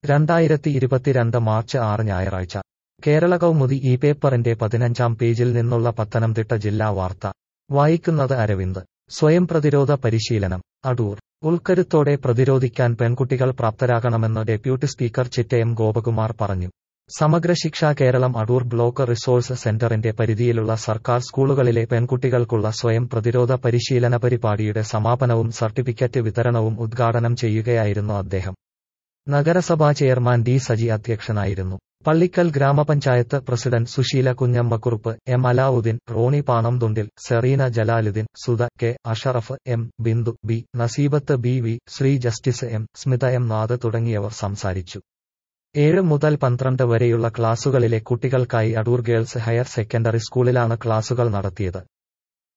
രണ്ടായിരത്തി ഇരുപത്തിരണ്ട് മാർച്ച് ആറ് ഞായറാഴ്ച കേരള കൗമുദി ഈ പേപ്പറിന്റെ പതിനഞ്ചാം പേജിൽ നിന്നുള്ള പത്തനംതിട്ട ജില്ലാ വാർത്ത വായിക്കുന്നത് അരവിന്ദ് സ്വയം പ്രതിരോധ പരിശീലനം അടൂർ ഉൾക്കരുത്തോടെ പ്രതിരോധിക്കാൻ പെൺകുട്ടികൾ പ്രാപ്തരാകണമെന്ന് ഡെപ്യൂട്ടി സ്പീക്കർ ചിറ്റയം ഗോപകുമാർ പറഞ്ഞു സമഗ്ര ശിക്ഷ കേരളം അടൂർ ബ്ലോക്ക് റിസോഴ്സ് സെന്ററിന്റെ പരിധിയിലുള്ള സർക്കാർ സ്കൂളുകളിലെ പെൺകുട്ടികൾക്കുള്ള സ്വയം പ്രതിരോധ പരിശീലന പരിപാടിയുടെ സമാപനവും സർട്ടിഫിക്കറ്റ് വിതരണവും ഉദ്ഘാടനം ചെയ്യുകയായിരുന്നു അദ്ദേഹം നഗരസഭാ ചെയർമാൻ ഡി സജി അധ്യക്ഷനായിരുന്നു പള്ളിക്കൽ ഗ്രാമപഞ്ചായത്ത് president Susheela Kunjammakurup M Alavudheen Roni Panamthundil Sereena Jalaludheen Sudha K Ashraf M Bindu B Naseebath B V Sree justice M Smitha M Nath തുടങ്ങിയവർ സംസാരിച്ചു ഏഴ് മുതൽ പന്ത്രണ്ട് വരെയുള്ള ക്ലാസുകളിലെ കുട്ടികൾക്കായി അടൂർ ഗേൾസ് ഹയർ സെക്കൻഡറി സ്കൂളിലാണ് ക്ലാസുകൾ നടത്തിയത്